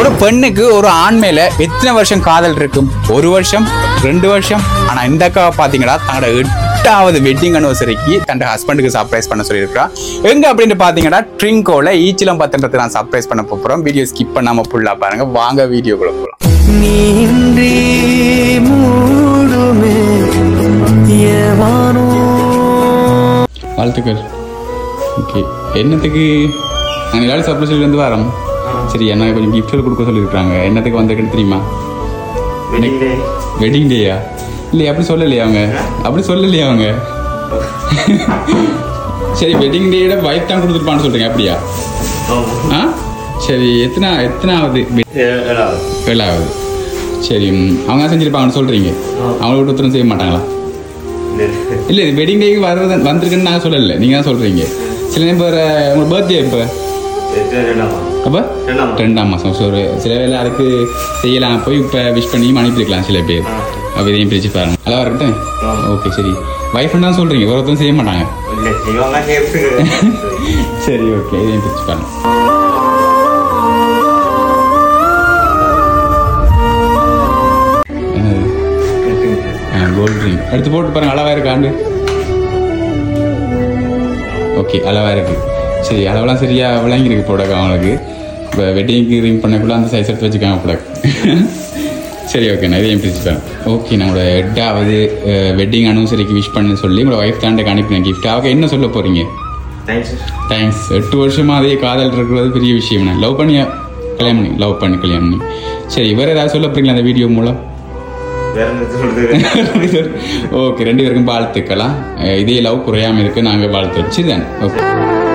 ஒரு பெண்ணுக்கு ஒரு ஆண் மேல எத்தனை வருஷம் காதல் இருக்கும் ஒரு வருஷம் ரெண்டு வருஷம் ஆனா இந்த அக்கா பாத்தீங்கன்னா தங்களோட எட்டாவது வெட்டிங் அனிவர்சரிக்கு தன் ஹஸ்பண்டுக்கு சர்ப்ரைஸ் பண்ண சொல்லியிருக்கா எங்க அப்படின்னு பாத்தீங்கன்னா ட்ரிங்கோல ஈச்சிலம் பத்தன்றதுக்கு நான் சர்ப்ரைஸ் பண்ண போறோம் வீடியோ ஸ்கிப் பண்ணாம ஃபுல்லா பாருங்க வாங்க வீடியோக்குள்ள போலாம் நீன்றி மூடுமே ஏவானோ வாழ்த்துக்கள் ஓகே என்னத்துக்கு நாங்கள் எல்லாரும் சர்ப்ரைஸ் இருந்து வரோம் சரி என்ன கொஞ்சம் கிஃப்ட் கொடுக்க சொல்லியிருக்காங்க என்னத்துக்கு வந்திருக்குன்னு தெரியுமா வெட்டிங் டே வெட்டிங் டேயா இல்லை அப்படி சொல்லலையா அவங்க அப்படி சொல்லலையா அவங்க சரி வெட்டிங் டேயோட வைஃப் தான் கொடுத்துருப்பான்னு சொல்றீங்க அப்படியா ஆ சரி எத்தனை எத்தனாவது ஏழாவது சரி ம், அவங்க தான் செஞ்சிருப்பாங்கன்னு சொல்றீங்க அவங்கள விட்டு ஒருத்தரும் செய்ய மாட்டாங்களா இல்ல இது வெட்டிங் டேக்கு வர்றது வந்திருக்குன்னு நான் சொல்லல நீங்க தான் சொல்றீங்க சில நேரம் இப்போ உங்க பர்த்டே இப்போ அப்போ ரெண்டாம் மாசம். ரெண்டாம் மாதம் ஸோ ஒரு சில வேலை அதுக்கு செய்யலாம் போய் இப்போ விஷ் பண்ணியும் அனுப்பியிருக்கலாம் சில பேர் அப்போ இதையும் பிரிச்சு பாருங்க நல்லா இருக்கட்டும் ஆமா. ஓகே சரி வைஃப் தான் சொல்றீங்க ஒருத்தரும் செய்ய மாட்டாங்க சரி ஓகே இதையும் பிரிச்சு பாருங்க கோல்ட் ட்ரிங்க் எடுத்து போட்டு பாருங்க அளவா இருக்காண்டு ஓகே அளவா இருக்கு சரி அளவெல்லாம் சரியா விளங்கியிருக்கு ப்ராடக்ட் அவங்களுக்கு இப்போ வெட்டிங்க்கு ரிங் பண்ணக்குள்ள அந்த சைஸ் எடுத்து வச்சுக்காங்க ப்ராடக்ட் சரி ஓகே நான் இதையும் பிரிச்சுப்பேன் ஓகே நம்மளோட எட்டாவது வெட்டிங் அனிவர்சரிக்கு விஷ் பண்ண சொல்லி உங்களோட ஒய்ஃப் தாண்ட அனுப்பினேன் கிஃப்ட் அவங்க என்ன சொல்ல போறீங்க தேங்க்ஸ் எட்டு வருஷமா அதே காதல் இருக்கிறது பெரிய விஷயம் லவ் பண்ணி கல்யாணம் பண்ணி லவ் பண்ணி கல்யாணம் பண்ணி சரி வேற ஏதாவது சொல்ல போறீங்களா அந்த வீடியோ மூலம் ஓகே ரெண்டு பேருக்கும் வாழ்த்துக்கலாம் அஹ் இதே லவ் குறையாம இருக்கு நாங்க வாழ்த்து சரிதான் ஓகே